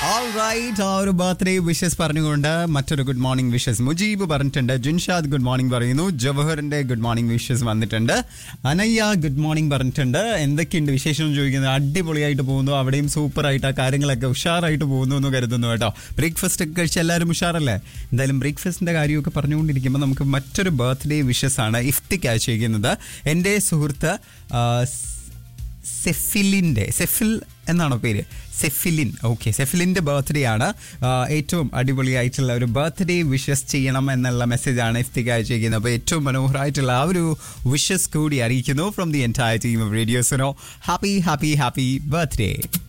right ആ ഒരു birthday wishes പറഞ്ഞുകൊണ്ട് മറ്റൊരു ഗുഡ് മോർണിംഗ് വിഷസ് മുജീബ് പറഞ്ഞിട്ടുണ്ട് ജിൻഷാദ് ഗുഡ് മോർണിംഗ് പറയുന്നു ജവഹറിന്റെ ഗുഡ് മോർണിംഗ് വിഷസ് വന്നിട്ടുണ്ട് അനയ്യ ഗുഡ് മോർണിംഗ് പറഞ്ഞിട്ടുണ്ട് എന്തൊക്കെയുണ്ട് വിശേഷം എന്ന് ചോദിക്കുന്നത് അടിപൊളിയായിട്ട് പോകുന്നു അവിടെയും സൂപ്പർ ആയിട്ട് ആ കാര്യങ്ങളൊക്കെ ഉഷാറായിട്ട് പോകുന്നു എന്ന് കരുതുന്നു കേട്ടോ ബ്രേക്ക്ഫാസ്റ്റ് ഒക്കെ കഴിച്ച് എല്ലാവരും ഉഷാറല്ലേ എന്തായാലും ബ്രേക്ക്ഫാസ്റ്റിന്റെ കാര്യമൊക്കെ പറഞ്ഞുകൊണ്ടിരിക്കുമ്പോൾ നമുക്ക് മറ്റൊരു ബർത്ത്ഡേ വിഷസ് ആണ് ഇഫ്തിക്ക് അയച്ചിരിക്കുന്നത് എൻ്റെ സുഹൃത്ത് ആ, സെഫിലിൻ്റെ സെഫിൽ എന്നാണോ പേര് സെഫിലിൻ ഓക്കെ സെഫിലിൻ്റെ ബർത്ത്ഡേ ആണ് ആ, ഏറ്റവും അടിപൊളിയായിട്ടുള്ള ഒരു ബർത്ത്ഡേ വിഷസ് ചെയ്യണം എന്നുള്ള മെസ്സേജാണ് ഇഫ്തിക്ക് അയച്ചിരിക്കുന്നത് അപ്പോൾ ഏറ്റവും മനോഹരമായിട്ടുള്ള ആ ഒരു വിഷസ് കൂടി അറിയിക്കുന്നു from the entire team of റേഡിയോസിനോ ഹാപ്പി ഹാപ്പി ഹാപ്പി ബർത്ത്ഡേ